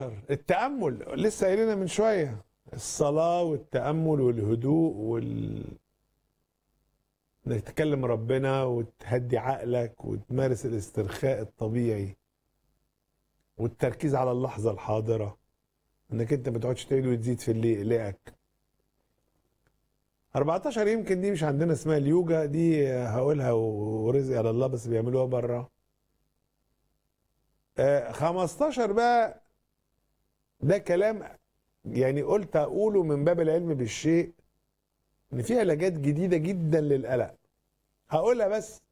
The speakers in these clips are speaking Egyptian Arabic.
التأمل لسه قايلينها من شوية الصلاة والتأمل والهدوء وال انك تكلم ربنا وتهدي عقلك وتمارس الاسترخاء الطبيعي والتركيز على اللحظة الحاضرة انك انت ما تقعدش تعيد وتزيد في اللي يقلقك 14 يمكن دي مش عندنا اسمها اليوجا دي هقولها ورزقي على الله بس بيعملوها بره آه، 15 بقى ده كلام يعني قلت اقوله من باب العلم بالشيء ان في علاجات جديده جدا للقلق هقولها بس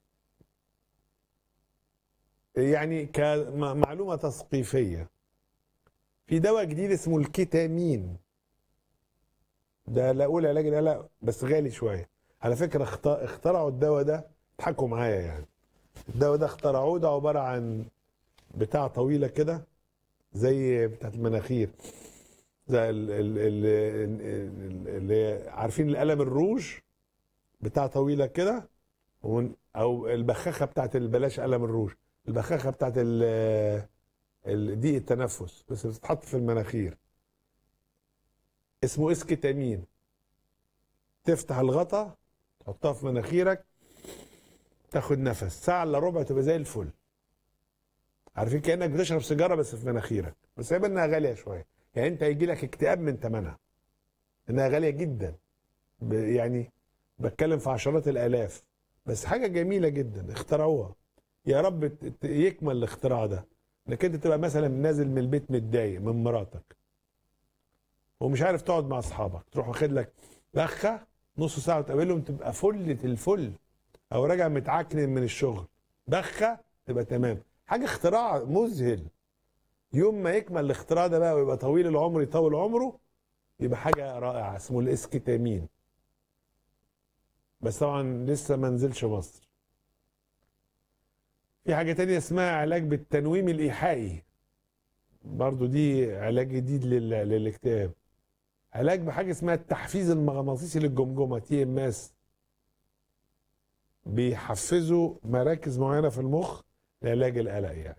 يعني كمعلومه تثقيفيه في دواء جديد اسمه الكيتامين ده لا اقول علاج القلق بس غالي شويه على فكره اخت- اخترعوا الدواء ده اضحكوا معايا يعني الدواء ده اخترعوه ده عباره عن بتاع طويله كده زي بتاعت المناخير زي ال- ال- ال- ال- اللي عارفين القلم الروج بتاع طويله كده ون- او البخاخه بتاعت ال- بلاش قلم الروج البخاخه بتاعت ال- ال- ضيق التنفس بس بتتحط في المناخير اسمه اسكتامين تفتح الغطا تحطها في مناخيرك تاخد نفس ساعه الا ربع تبقى زي الفل عارفين كانك بتشرب سيجاره بس في مناخيرك بس هي انها غاليه شويه يعني انت هيجي لك اكتئاب من ثمنها انها غاليه جدا ب- يعني بتكلم في عشرات الالاف بس حاجه جميله جدا اخترعوها يا رب ت- ت- يكمل الاختراع ده انك انت تبقى مثلا نازل من البيت متضايق من مراتك ومش عارف تقعد مع اصحابك تروح واخد لك بخه نص ساعه وتقابلهم تبقى فل الفل او راجع متعكنن من الشغل بخه تبقى تمام حاجه اختراع مذهل يوم ما يكمل الاختراع ده بقى ويبقى طويل العمر يطول عمره يبقى حاجه رائعه اسمه الاسكتامين بس طبعا لسه ما نزلش مصر في حاجه تانية اسمها علاج بالتنويم الايحائي برضو دي علاج جديد لل... للاكتئاب علاج بحاجه اسمها التحفيز المغناطيسي للجمجمه تي ام اس بيحفزوا مراكز معينه في المخ لعلاج القلق يعني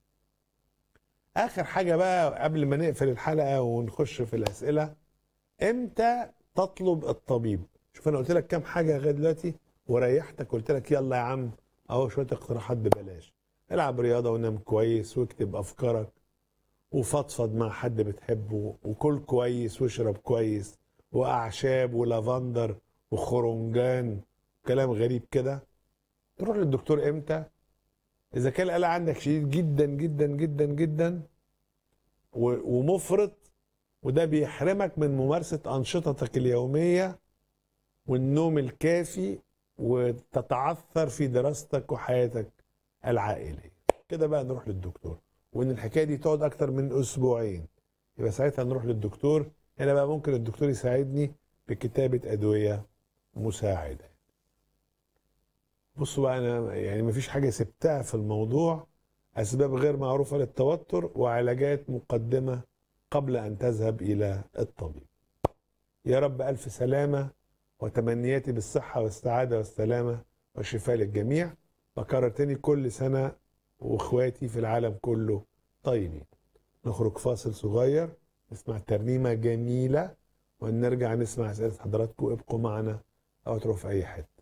اخر حاجه بقى قبل ما نقفل الحلقه ونخش في الاسئله امتى تطلب الطبيب شوف انا قلت لك كام حاجه لغايه دلوقتي وريحتك قلت لك يلا يا عم اهو شويه اقتراحات ببلاش العب رياضه ونام كويس واكتب افكارك وفضفض مع حد بتحبه وكل كويس واشرب كويس واعشاب ولافندر وخرنجان كلام غريب كده تروح للدكتور امتى اذا كان القلق عندك شديد جدا جدا جدا جدا و- ومفرط وده بيحرمك من ممارسه انشطتك اليوميه والنوم الكافي وتتعثر في دراستك وحياتك العائليه كده بقى نروح للدكتور وان الحكايه دي تقعد اكتر من اسبوعين يبقى ساعتها نروح للدكتور هنا بقى ممكن الدكتور يساعدني بكتابه ادويه مساعده بصوا بقى انا يعني مفيش حاجه سبتها في الموضوع اسباب غير معروفه للتوتر وعلاجات مقدمه قبل ان تذهب الى الطبيب يا رب الف سلامه وتمنياتي بالصحه والسعاده والسلامه والشفاء للجميع بكرر تاني كل سنه واخواتي في العالم كله طيبين نخرج فاصل صغير نسمع ترنيمه جميله ونرجع نسمع اسئله حضراتكم ابقوا معنا او تروحوا في اي حته